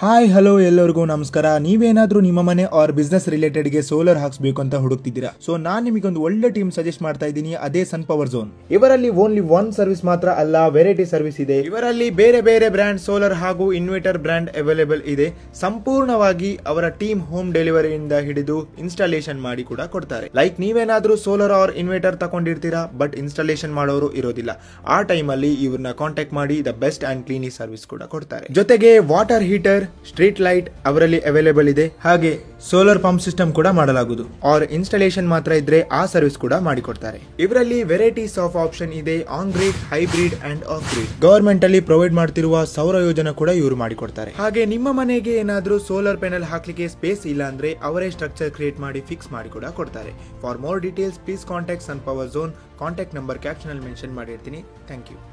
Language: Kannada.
ಹಾಯ್ ಹಲೋ ಎಲ್ಲರಿಗೂ ನಮಸ್ಕಾರ ನೀವೇನಾದ್ರೂ ನಿಮ್ಮ ಮನೆ ಆರ್ ಬಿಸ್ನೆಸ್ ರಿಲೇಟೆಡ್ಗೆ ಸೋಲಾರ್ ಹಾಕ್ಸ್ಬೇಕು ಅಂತ ಹುಡುಕ್ತಿದ್ದೀರಾ ಸೊ ನಾನು ನಿಮಗೊಂದು ಒಳ್ಳೆ ಟೀಮ್ ಸಜೆಸ್ಟ್ ಮಾಡ್ತಾ ಇದ್ದೀನಿ ಅದೇ Sun Power Zone only one ಒನ್ ಸರ್ವಿಸ್ ಮಾತ್ರ ಅಲ್ಲ ವೆರೈಟಿ ಸರ್ವಿಸ್ ಇದೆ ಇವರಲ್ಲಿ ಬೇರೆ ಬೇರೆ ಬ್ರ್ಯಾಂಡ್ ಸೋಲಾರ್ ಹಾಗೂ ಇನ್ವರ್ಟರ್ ಬ್ರ್ಯಾಂಡ್ ಅವೈಲೇಬಲ್ ಇದೆ ಸಂಪೂರ್ಣವಾಗಿ ಅವರ ಟೀಮ್ ಹೋಮ್ ಡೆಲಿವರಿಯಿಂದ ಹಿಡಿದು ಇನ್ಸ್ಟಾಲೇಷನ್ ಮಾಡಿ ಕೂಡ ಕೊಡ್ತಾರೆ ಲೈಕ್ ನೀವೇನಾದ್ರೂ ಸೋಲಾರ್ ಆರ್ ಇನ್ವರ್ಟರ್ ತಗೊಂಡಿರ್ತೀರಾ ಬಟ್ ಇನ್ಸ್ಟಾಲೇಷನ್ ಮಾಡೋರು ಇರೋದಿಲ್ಲ ಆ ಟೈಮಲ್ಲಿ ಇವ್ರನ್ನ ಕಾಂಟ್ಯಾಕ್ಟ್ ಮಾಡಿ the best and clean service ಕೂಡ ಕೊಡ್ತಾರೆ ಜೊತೆಗೆ ವಾಟರ್ ಹೀಟರ್ ಸ್ಟ್ರೀಟ್ ಲೈಟ್ ಅವರಲ್ಲಿ ಅವೈಲೇಬಲ್ ಇದೆ ಹಾಗೆ ಸೋಲಾರ್ ಪಂಪ್ ಸಿಸ್ಟಮ್ ಕೂಡ ಮಾಡಲಾಗುವುದು ಆರ್ ಇನ್ಸ್ಟಾಲೇಷನ್ ಮಾತ್ರ ಇದ್ರೆ ಆ ಸರ್ವಿಸ್ ಕೂಡ ಮಾಡಿಕೊಡ್ತಾರೆ ಇವರಲ್ಲಿ ವೆರೈಟೀಸ್ ಆಫ್ ಆಪ್ಷನ್ ಇದೆ on grid hybrid and off grid government ಅಲ್ಲಿ ಪ್ರೊವೈಡ್ ಮಾಡ್ತಿರುವ ಸೌರ ಯೋಜನೆ ಕೂಡ ಇವರು ಮಾಡಿಕೊಡ್ತಾರೆ ಹಾಗೆ ನಿಮ್ಮ ಮನೆಗೆ ಏನಾದ್ರೂ ಸೋಲಾರ್ ಪ್ಯಾನೆಲ್ ಹಾಕ್ಲಿಕ್ಕೆ ಸ್ಪೇಸ್ ಇಲ್ಲ ಅಂದ್ರೆ ಅವರೇ ಸ್ಟ್ರಕ್ಚರ್ ಕ್ರಿಯೇಟ್ ಮಾಡಿ ಫಿಕ್ಸ್ ಮಾಡಿ ಕೂಡ ಕೊಡ್ತಾರೆ for more details please contact Sun Power Zone contact number caption ಅಲ್ಲಿ ಮೆನ್ಷನ್ ಮಾಡಿರ್ತೀನಿ ಥ್ಯಾಂಕ್ ಯು